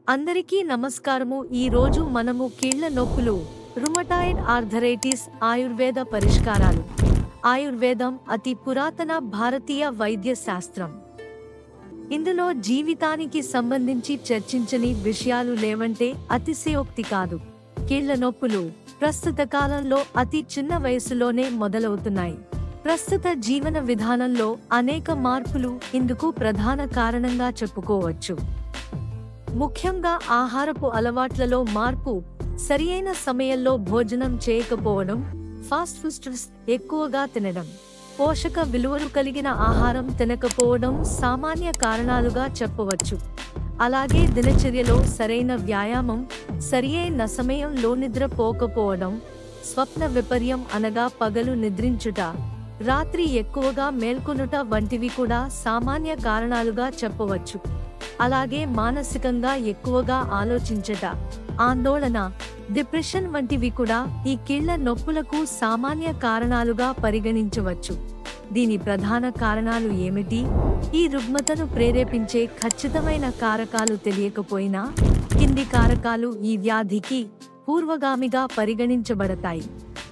అందరికీ నమస్కారము ఈ రోజు మనము కీళ్ల నొప్పులు రుమటాయిడ్ ఆర్థరైటిస్ ఆయుర్వేద పరిష్కారాలు ఆయుర్వేదం అతి పురాతన భారతీయ వైద్య శాస్త్రం ఇందులో జీవితానికి సంబంధించి చర్చించని విషయాలు లేవంటే అతిశయోక్తి కాదు కీళ్ల నొప్పులు ప్రస్తుత కాలంలో అతి చిన్న వయసులోనే మొదలవుతున్నాయి ప్రస్తుత జీవన విధానంలో అనేక మార్పులు ఇందుకు ప్రధాన కారణంగా చెప్పుకోవచ్చు ముఖ్యంగా ఆహారపు అలవాట్లలో మార్పు సరియైన సమయంలో భోజనం చేయకపోవడం ఫాస్ట్ ఫుడ్స్ ఎక్కువగా తినడం పోషక విలువలు కలిగిన ఆహారం తినకపోవడం సామాన్య కారణాలుగా చెప్పవచ్చు అలాగే దినచర్యలో సరైన వ్యాయామం సరియైన సమయంలో నిద్రపోకపోవడం స్వప్న విపర్యం అనగా పగలు నిద్రించుట రాత్రి ఎక్కువగా మేల్కొనుట వంటివి కూడా సామాన్య కారణాలుగా చెప్పవచ్చు అలాగే మానసికంగా ఎక్కువగా ఆలోచించట ఆందోళన డిప్రెషన్ వంటివి కూడా ఈ కీళ్ల నొప్పులకు సామాన్య కారణాలుగా పరిగణించవచ్చు దీని ప్రధాన కారణాలు ఏమిటి ఈ రుగ్మతను ప్రేరేపించే ఖచ్చితమైన కారకాలు తెలియకపోయినా కింది కారకాలు ఈ వ్యాధికి పూర్వగామిగా పరిగణించబడతాయి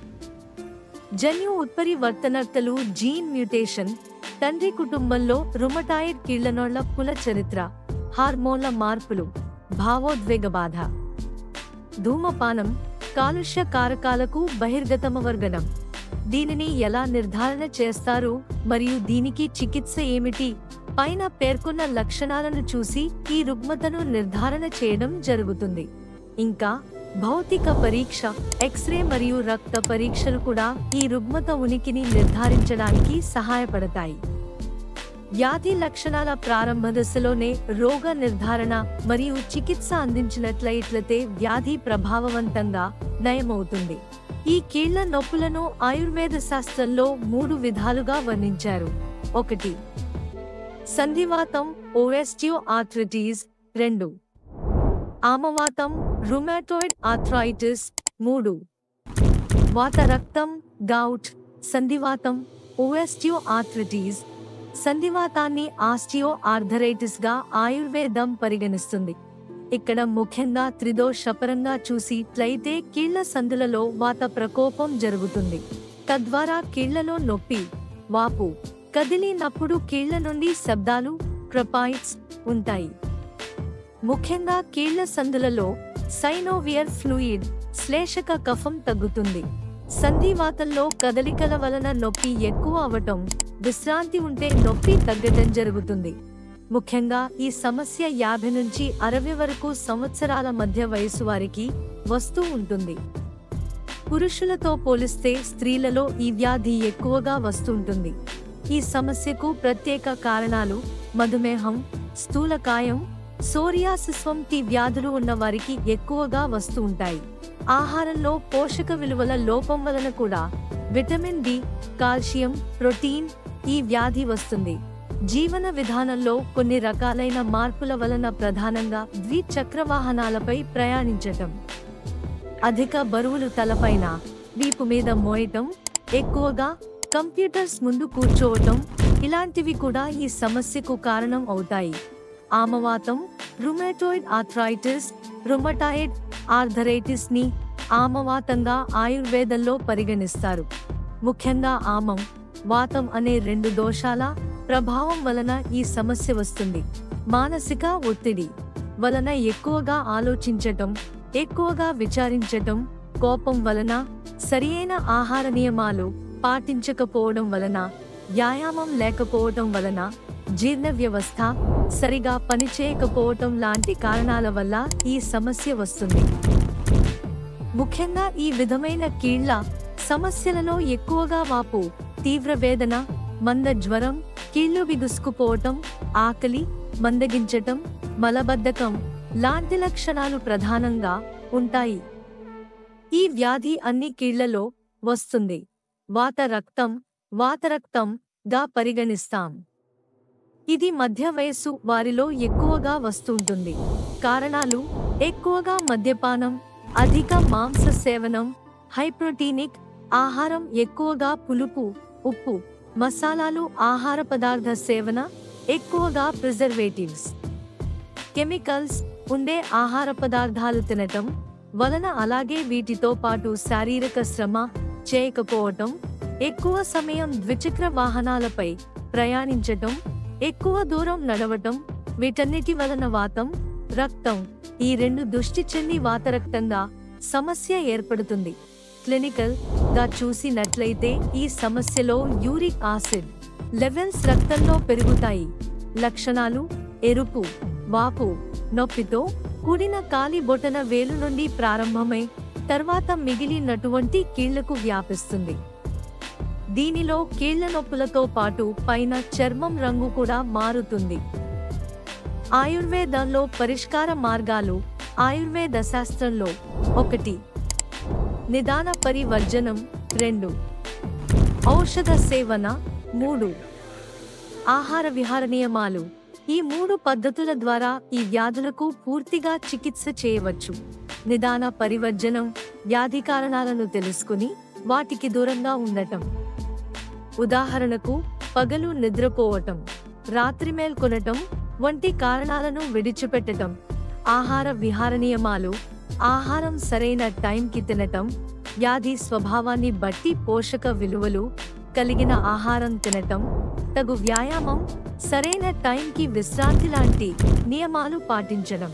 జన్యు ఉత్పరివర్తనర్తలు జీన్ మ్యూటేషన్ తండ్రి కుటుంబంలో రుమటాయిడ్ కీళ్లనోళ్ల కుల చరిత్ర హార్మోన్ల మార్పులు భావోద్వేగ బాధ ధూమపానం కాలుష్య కారకాలకు బహిర్గతమవర్గనం దీనిని ఎలా నిర్ధారణ చేస్తారు మరియు దీనికి చికిత్స ఏమిటి పైన పేర్కొన్న లక్షణాలను చూసి ఈ రుగ్మతను నిర్ధారణ చేయడం జరుగుతుంది ఇంకా భౌతిక పరీక్ష ఎక్స్రే మరియు రక్త పరీక్షలు కూడా ఈ రుగ్మత ఉనికిని నిర్ధారించడానికి సహాయపడతాయి వ్యాధి లక్షణాల ప్రారంభ దశలోనే రోగ నిర్ధారణ మరియు చికిత్స అందించినట్లయిట్లతే వ్యాధి ప్రభావవంతంగా నయమవుతుంది ఈ కీళ్ల నొప్పులను ఆయుర్వేద శాస్త్రంలో మూడు విధాలుగా వర్ణించారు ఒకటి సంధివాతం ఓఎస్టియో ఆర్థ్రిటీస్ రెండు ఆమవాతం రుమాటోయిడ్ ఆర్థరైటిస్ మూడు వాత రక్తం గౌట్ సంధివాతం ఓఎస్టియో ఆర్థ్రిటీస్ సంధివాతాన్ని ఆస్టియో ఆర్థరైటిస్ గా ఆయుర్వేదం పరిగణిస్తుంది ఇక్కడ ముఖ్యంగా త్రిదోషపరంగా చూసిట్లయితే కీళ్ల సందులలో వాత ప్రకోపం జరుగుతుంది తద్వారా కీళ్లలో నొప్పి వాపు కదిలినప్పుడు కీళ్ల నుండి శబ్దాలు క్రపాయిట్స్ ఉంటాయి ముఖ్యంగా కీళ్ల సందులలో సైనోవియర్ ఫ్లూయిడ్ శ్లేషక కఫం తగ్గుతుంది సంధివాతంలో కదలికల వలన నొప్పి ఎక్కువ అవటం విశ్రాంతి ఉంటే నొప్పి తగ్గటం జరుగుతుంది ముఖ్యంగా ఈ సమస్య యాభై నుంచి అరవై వరకు సంవత్సరాల మధ్య వయసు వారికి వస్తూ ఉంటుంది పురుషులతో పోలిస్తే స్త్రీలలో ఈ వ్యాధి ఎక్కువగా వస్తుంటుంది ఈ సమస్యకు ప్రత్యేక కారణాలు మధుమేహం స్థూలకాయం సోరియాసిస్ వంటి వ్యాధులు ఉన్న వారికి ఎక్కువగా వస్తూ ఉంటాయి ఆహారంలో పోషక విలువల లోపం వలన కూడా విటమిన్ డి కాల్షియం ప్రోటీన్ ఈ వ్యాధి వస్తుంది జీవన విధానంలో కొన్ని రకాలైన మార్పుల వలన ప్రధానంగా ద్విచక్ర వాహనాలపై ప్రయాణించటం అధిక బరువులు తలపైన వీపు మీద మోయటం ఎక్కువగా కంప్యూటర్స్ ముందు కూర్చోవటం ఇలాంటివి కూడా ఈ సమస్యకు కారణం అవుతాయి ఆమవాతం రుమాటోయిడ్ ఆర్థరైటిస్ రుమటాయిడ్ ఆర్థరైటిస్ ని ఆమవాతంగా ఆయుర్వేదంలో పరిగణిస్తారు ముఖ్యంగా ఆమం వాతం అనే రెండు దోషాల ప్రభావం వలన ఈ సమస్య వస్తుంది మానసిక ఒత్తిడి వలన ఎక్కువగా ఆలోచించటం ఎక్కువగా విచారించటం కోపం వలన సరియైన ఆహార నియమాలు పాటించకపోవడం వలన వ్యాయామం లేకపోవటం వలన జీర్ణ వ్యవస్థ సరిగా పనిచేయకపోవటం లాంటి కారణాల వల్ల ఈ సమస్య వస్తుంది ముఖ్యంగా ఈ విధమైన కీళ్ల సమస్యలలో ఎక్కువగా వాపు తీవ్ర వేదన మంద జ్వరం కీళ్లు బిగుసుకుపోవటం ఆకలి మందగించటం మలబద్ధకం లాంటి లక్షణాలు ప్రధానంగా ఉంటాయి ఈ వ్యాధి అన్ని కీళ్లలో వస్తుంది వాత రక్తం వాతరక్తం గా పరిగణిస్తాం ఇది మధ్య వయస్సు వారిలో ఎక్కువగా వస్తుంటుంది కారణాలు ఎక్కువగా మద్యపానం అధిక మాంస సేవనం హైప్రోటీనిక్ ఆహారం ఎక్కువగా పులుపు ఉప్పు మసాలాలు ఆహార పదార్థ సేవన ఎక్కువగా ప్రిజర్వేటివ్స్ కెమికల్స్ ఉండే ఆహార పదార్థాలు తినటం వలన అలాగే వీటితో పాటు శారీరక శ్రమ చేయకపోవటం ఎక్కువ సమయం ద్విచక్ర వాహనాలపై ప్రయాణించటం ఎక్కువ దూరం నడవటం వీటన్నిటి వలన వాతం రక్తం ఈ రెండు దుష్టి చెంది వాతరక్తంగా సమస్య ఏర్పడుతుంది క్లినికల్ గా చూసినట్లయితే ఈ సమస్యలో యూరిక్ యాసిడ్ లెవెల్స్ రక్తంలో పెరుగుతాయి లక్షణాలు ఎరుపు వాపు నొప్పితో కూడిన కాలి బొటన వేలు నుండి ప్రారంభమై తర్వాత మిగిలినటువంటి కీళ్లకు వ్యాపిస్తుంది దీనిలో కీళ్ల నొప్పులతో పాటు పైన చర్మం రంగు కూడా మారుతుంది ఆయుర్వేదంలో పరిష్కార మార్గాలు ఆయుర్వేద శాస్త్రంలో ఒకటి నిదాన పరివర్జనం రెండు ఔషధ సేవన మూడు ఆహార విహార నియమాలు ఈ మూడు పద్ధతుల ద్వారా ఈ వ్యాధులకు పూర్తిగా చికిత్స చేయవచ్చు నిదాన పరివర్జనం వ్యాధి కారణాలను తెలుసుకుని వాటికి దూరంగా ఉండటం ఉదాహరణకు పగలు నిద్రపోవటం రాత్రి మేల్కొనటం వంటి కారణాలను విడిచిపెట్టటం ఆహార విహార నియమాలు ఆహారం సరైన టైంకి తినటం వ్యాధి స్వభావాన్ని బట్టి పోషక విలువలు కలిగిన ఆహారం తినటం తగు వ్యాయామం సరైన టైంకి విశ్రాంతి లాంటి నియమాలు పాటించడం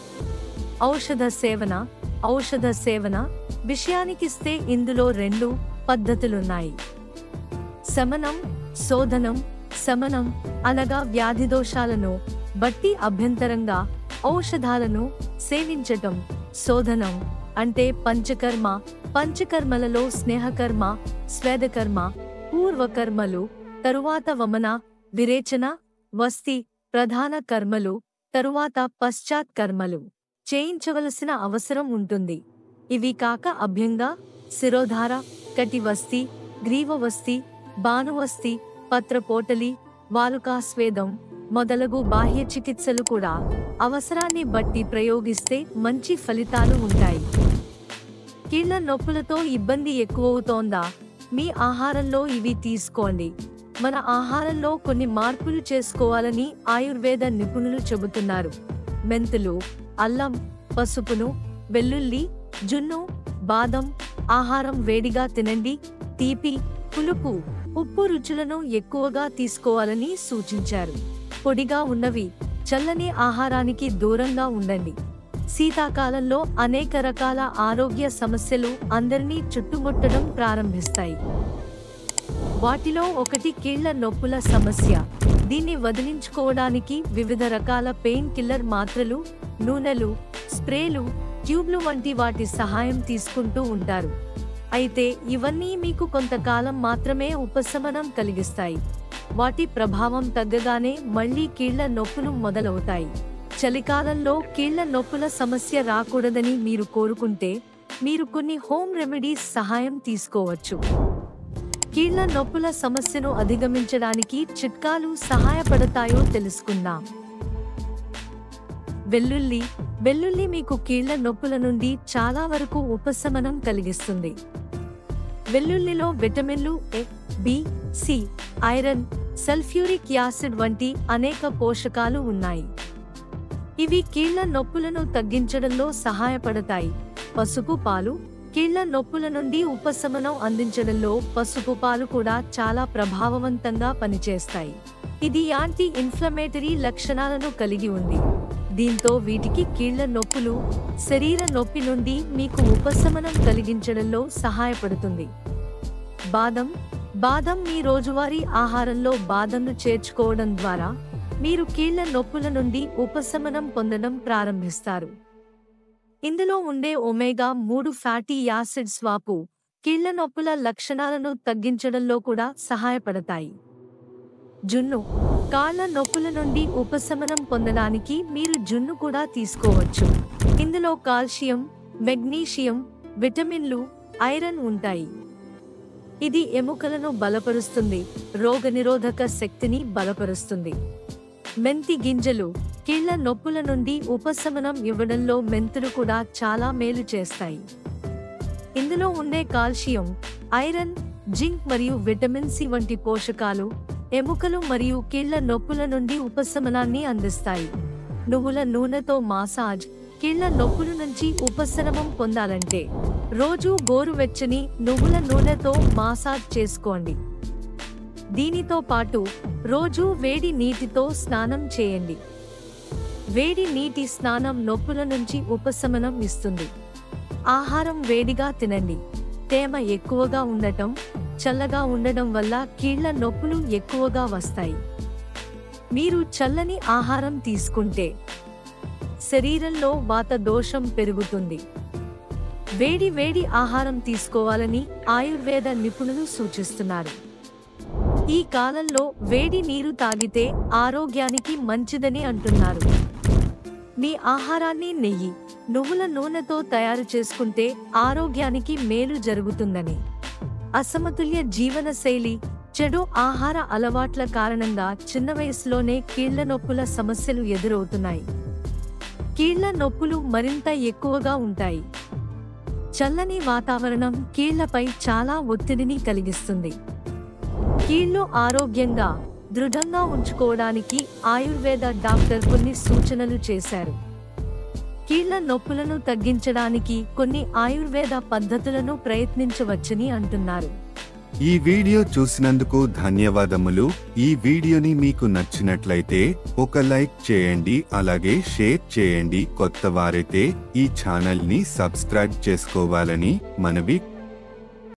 ఔషధ సేవన ఔషధ సేవన విషయానికిస్తే ఇందులో రెండు పద్ధతులున్నాయి శమనం శోధనం శమనం అనగా వ్యాధి దోషాలను బట్టి అభ్యంతరంగా ఔషధాలను సేవించటం శోధనం అంటే పంచకర్మ పంచకర్మలలో స్నేహకర్మ స్వేదకర్మ పూర్వకర్మలు తరువాత వమన విరేచన వస్తి ప్రధాన కర్మలు తరువాత పశ్చాత్ కర్మలు చేయించవలసిన అవసరం ఉంటుంది ఇవి కాక అభ్యంగా శిరోధార కటివస్తి గ్రీవవస్తి బానువస్తి పత్రపోటలి వాలుకాస్వేదం మొదలగు బాహ్య చికిత్సలు కూడా అవసరాన్ని బట్టి ప్రయోగిస్తే మంచి ఫలితాలు ఉంటాయి కీళ్ల నొప్పులతో ఇబ్బంది ఎక్కువవుతోందా మీ ఆహారంలో ఇవి తీసుకోండి మన ఆహారంలో కొన్ని మార్పులు చేసుకోవాలని ఆయుర్వేద నిపుణులు చెబుతున్నారు మెంతులు అల్లం పసుపును వెల్లుల్లి జున్ను బాదం ఆహారం వేడిగా తినండి తీపి పులుపు ఉప్పు రుచులను ఎక్కువగా తీసుకోవాలని సూచించారు పొడిగా ఉన్నవి చల్లని ఆహారానికి దూరంగా ఉండండి శీతాకాలంలో అనేక రకాల ఆరోగ్య సమస్యలు అందరినీ చుట్టుముట్టడం ప్రారంభిస్తాయి వాటిలో ఒకటి కీళ్ల నొప్పుల సమస్య దీన్ని వదిలించుకోవడానికి వివిధ రకాల పెయిన్ కిల్లర్ మాత్రలు నూనెలు స్ప్రేలు ట్యూబ్లు వంటి వాటి సహాయం తీసుకుంటూ ఉంటారు అయితే ఇవన్నీ మీకు కొంతకాలం మాత్రమే ఉపశమనం కలిగిస్తాయి వాటి ప్రభావం తగ్గగానే మళ్ళీ కీళ్ల నొప్పులు మొదలవుతాయి చలికాలంలో కీళ్ల నొప్పుల సమస్య రాకూడదని మీరు కోరుకుంటే మీరు కొన్ని హోమ్ రెమెడీస్ సహాయం తీసుకోవచ్చు కీళ్ల నొప్పుల సమస్యను అధిగమించడానికి చిట్కాలు సహాయపడతాయో తెలుసుకుందాం వెల్లుల్లి వెల్లుల్లి మీకు కీళ్ల నొప్పుల నుండి చాలా వరకు ఉపశమనం కలిగిస్తుంది వెల్లుల్లిలో విటమిన్లు A B C iron sulphuric acid వంటి అనేక పోషకాలు ఉన్నాయి ఇవి కీళ్ల నొప్పులను తగ్గించడంలో సహాయపడతాయి పసుపు పాలు కీళ్ల నొప్పుల నుండి ఉపశమనం అందించడంలో పసుపు పాలు కూడా చాలా ప్రభావవంతంగా పనిచేస్తాయి ఇది యాంటీ ఇన్ఫ్లమేటరీ లక్షణాలను కలిగి ఉంది దీంతో వీటికి కీళ్ల నొప్పులు శరీర నొప్పి నుండి మీకు ఉపశమనం కలిగించడంలో సహాయపడుతుంది బాదం బాదం మీ రోజువారీ ఆహారంలో బాదంను చేర్చుకోవడం ద్వారా మీరు కీళ్ల నొప్పుల నుండి ఉపశమనం పొందడం ప్రారంభిస్తారు ఇందులో ఉండే ఒమేగా మూడు ఫ్యాటీ యాసిడ్ స్వాపు కీళ్ల నొప్పుల లక్షణాలను తగ్గించడంలో కూడా సహాయపడతాయి జున్ను కాళ్ల నొప్పుల నుండి ఉపశమనం పొందడానికి మీరు జున్ను కూడా తీసుకోవచ్చు ఇందులో కాల్షియం మెగ్నీషియం విటమిన్లు ఐరన్ ఉంటాయి ఇది ఎముకలను బలపరుస్తుంది రోగనిరోధక శక్తిని బలపరుస్తుంది మెంతి గింజలు కీళ్ల నొప్పుల నుండి ఉపశమనం ఇవ్వడంలో మెంతులు కూడా చాలా మేలు చేస్తాయి ఇందులో ఉండే కాల్షియం ఐరన్ జింక్ మరియు విటమిన్ సి వంటి పోషకాలు ఎముకలు మరియు కీళ్ల నొప్పుల నుండి ఉపశమనాన్ని అందిస్తాయి నువ్వుల నూనెతో మాసాజ్ కీళ్ల నొప్పుల నుంచి ఉపశమనం పొందాలంటే రోజు గోరువెచ్చని నువ్వుల నూనెతో మాసాజ్ చేసుకోండి దీనితో పాటు రోజు వేడి నీటితో స్నానం చేయండి వేడి నీటి స్నానం నొప్పుల నుంచి ఉపశమనం ఇస్తుంది ఆహారం వేడిగా తినండి తేమ ఎక్కువగా ఉండటం చల్లగా ఉండడం వల్ల కీళ్ల నొప్పులు ఎక్కువగా వస్తాయి మీరు చల్లని ఆహారం తీసుకుంటే శరీరంలో వాత దోషం పెరుగుతుంది వేడి వేడి ఆహారం తీసుకోవాలని ఆయుర్వేద నిపుణులు సూచిస్తున్నారు ఈ కాలంలో వేడి నీరు తాగితే ఆరోగ్యానికి మంచిదని అంటున్నారు మీ ఆహారాన్ని నెయ్యి నువ్వుల నూనెతో తయారు చేసుకుంటే ఆరోగ్యానికి మేలు జరుగుతుందని అసమతుల్య జీవన శైలి చెడు ఆహార అలవాట్ల కారణంగా చిన్న వయసులోనే కీళ్ల నొప్పుల సమస్యలు ఎదురవుతున్నాయి కీళ్ల నొప్పులు మరింత ఎక్కువగా ఉంటాయి చల్లని వాతావరణం కీళ్లపై చాలా ఒత్తిడిని కలిగిస్తుంది కీళ్లు ఆరోగ్యంగా దృఢంగా ఉంచుకోవడానికి ఆయుర్వేద డాక్టర్ కొన్ని సూచనలు చేశారు కీళ్ల నొప్పులను తగ్గించడానికి కొన్ని ఆయుర్వేద పద్ధతులను ప్రయత్నించవచ్చని అంటున్నారు ఈ వీడియో చూసినందుకు ధన్యవాదములు ఈ వీడియోని మీకు నచ్చినట్లయితే ఒక లైక్ చేయండి అలాగే షేర్ చేయండి కొత్త వారైతే ఈ ఛానల్ ని సబ్స్క్రైబ్ చేసుకోవాలని మనవి